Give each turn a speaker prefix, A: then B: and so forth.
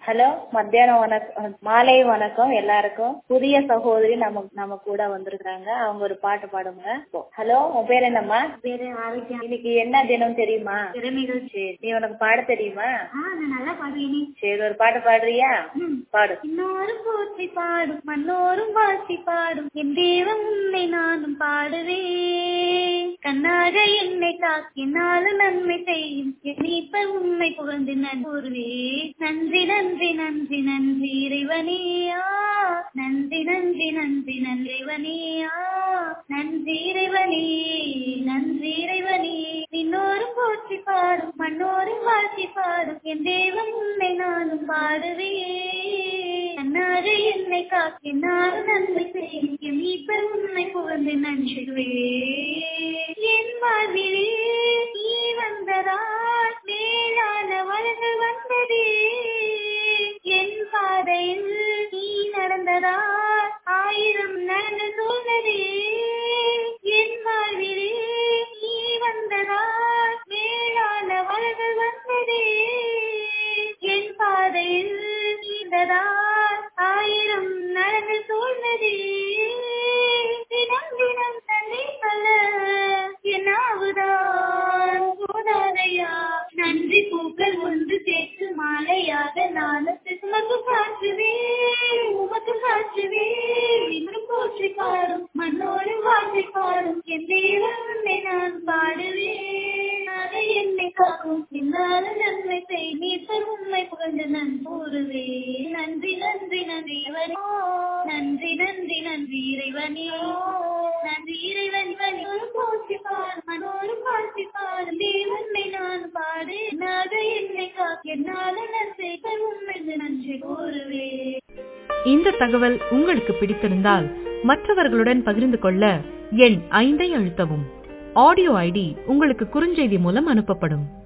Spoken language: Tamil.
A: ஹலோ மத்தியானம் வணக்கம் மாலை வணக்கம் எல்லாருக்கும் புதிய சகோதரி நம்ம நம்ம கூட வந்திருக்காங்க அவங்க ஒரு பாட்டு பாடுங்க ஹலோ உன் பேர் என்னம்மா
B: பேரு ஆரோக்கியம்
A: இன்னைக்கு என்ன தினம் தெரியுமா
B: திறமைகள்
A: சரி நீ உனக்கு பாட தெரியுமா
B: ஆ நான் நல்லா பாடுவேனே
A: சரி ஒரு பாட்டு பாடுறியா
B: ம்.
A: பாடு
B: இன்னோரும் போற்றி பாடும் மன்னோரும் வாழ்த்தி பாடும் என் தேவம் உன்னை நானும் பாடுவேன் கண்ணாக என்னை காக்கினாலும் நன்மை செய்யும் என் மீட்பர் உண்மை புகழ்ந்து நான் கூறுவேன் நன்றி நன்றி நன்றி நன்றி இறைவனேயா நன்றி நன்றி நன்றி நன்றி இறைவனேயா நன்றி இறைவனே நன்றி இறைவனே இன்னோரும் போற்றி பாடும் மன்னோரும் வாழ்த்தி பாடும் என் தேவன் உன்னை நானும் பாடுவேன் கண்ணாக என்னை காக்கினாலும் நன்மை செய்யும் என் மீட்பர் உன்னை புகழ்ந்து நன்றிடுவேன் என் வாழ்விலே நீ வந்ததால் மேலான வளர்கள் வந்ததே என் பாதையில் நீ நடந்ததால் ஆயிரம் நடந்து சூழ்ந்ததே என் வாழ்விலே நீ வந்ததால் மேலான வளர்கள் வந்ததே என் பாதையில் நீண்டதால் ஆயிரம் நடந்து சூழ்ந்ததே தினம் தினம் தன்னை பல என்னாவுதான் போதாதையா நன்றி பூக்கள் ஒன்று சேர்த்து மாலையாக நானும் உமக்கு காற்றுவேன் உமக்கு காற்றுவேன் இன்னும் போற்றி பாடும் மண்ணோடு வாழ்த்தி பாடும் என் தேவனை நான் பாடுவேன் அதை என்னை காக்கும் என்னாலும் நன்மை செய் நீர் உண்மை புகழ்ந்து நான் கூறுவேன் நன்றி நன்றி நன்றி இறைவனே நன்றி நன்றி நன்றி இறைவனே நன்றி இறைவன் ஒரு போற்றி பார் மனோரு பாட்டி பார் தேவனை நான் பாடு நாக என்னை காக்க என்னாலும் நன்றி உண்மை நன்றி கூறுவேன்
C: இந்த தகவல் உங்களுக்கு பிடித்திருந்தால் மற்றவர்களுடன் பகிர்ந்து கொள்ள எண் ஐந்தை அழுத்தவும் ஆடியோ ஐடி உங்களுக்கு குறுஞ்செய்தி மூலம் அனுப்பப்படும்